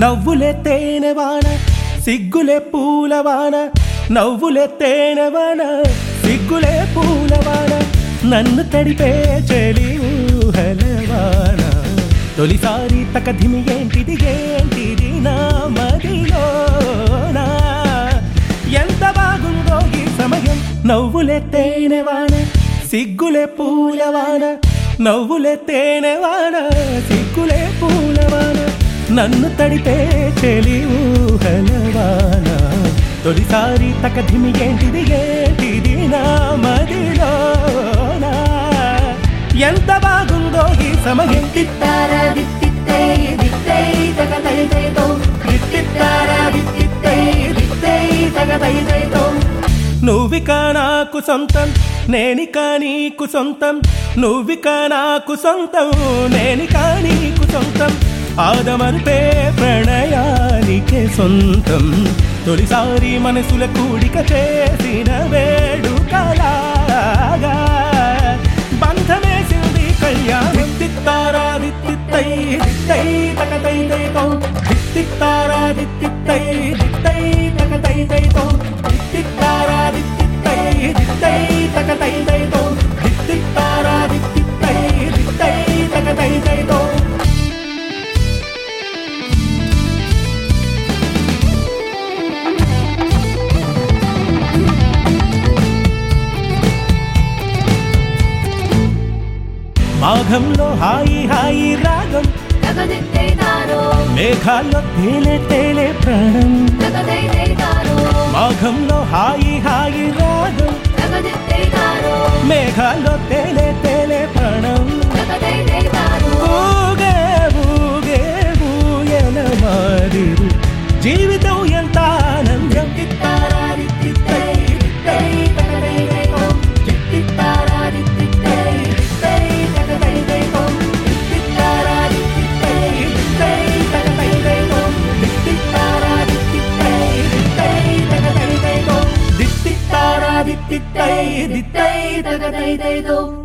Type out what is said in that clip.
నవ్వులే తేనెవాన సిగ్గులే పూలవాన నవ్వులే తేనెవాన సిగ్గులే పూలవాన నన్ను తడిపే చెలి ఊహలవాన తొలిసారి తకధిమి ఏంటిది ఏంటిది నా మదిలోనా ఎంత బాగుందో ఈ సమయం నవ్వులే తేనెవాన సిగ్గులే పూలవాన నవ్వులే తేనెవాన సిగ్గులే పూలవాన నన్ను తడిపే చెలి ఊహలవాన తొలిసారి తకధిమి ఏంటిది ఏంటిది నా మదిలోనా ఎంత బాగుందో ఈ సమయం తిత్తారా దిత్తిత్తే దిత్తే తగదైదైదో దిత్తిత్తారా దిత్తిత్తే దిత్తే తగదైదైదో నువ్విక నాకు సొంతం నేనిక నీకు సొంతం నువ్విక నాకు సొంతం నేనిక నీకు సొంతం ఆదమరుపే ప్రణయానికే సొంతం తొలిసారి మనసుల కూడిక చేసిన వేడుకలాగా బంధమేసింది కళ్యాణం దిత్తారా దిత్తిత్తై దిత్తై తకదై దైతో దిత్తిత్తారా దిత్తిత్తై దిత్తై తకదై దైతో దిత్తిత్తారా దిత్తిత్తై దిత్తై తకదై దైతో దిత్తిత్తారా దిత్తిత్తై దిత్తై తకదై దైతో మాఘంలో హాయి హాయి రాగం తగదిత్తైదారో మేఘాల్లో తేలే తేలే ప్రాణం తగదైదైదారో మాఘంలో హాయి హాయి రాగం తగదిత్తైదారో మేఘాల్లో తేలే తేలే ప్రాణం తగదైదైదారో ఊగే ఊగే ఊయల మాదిరు జీవితం ఎంత ఆనందం తిత్తారా దిత్తిత్తై దిత్తై తగదైదైదో తిత్తారా దిత్తిత్తై దిత్తై తగదైదైదో తిత్తారా దిత్తిత్తై దిత్తై తగదైదైదో తిత్తారా దిత్తిత్తై దిత్తై తగదైదైదో దిత్తిత్తారా దిత్తిత్తై దిత్తై తగదైదైదో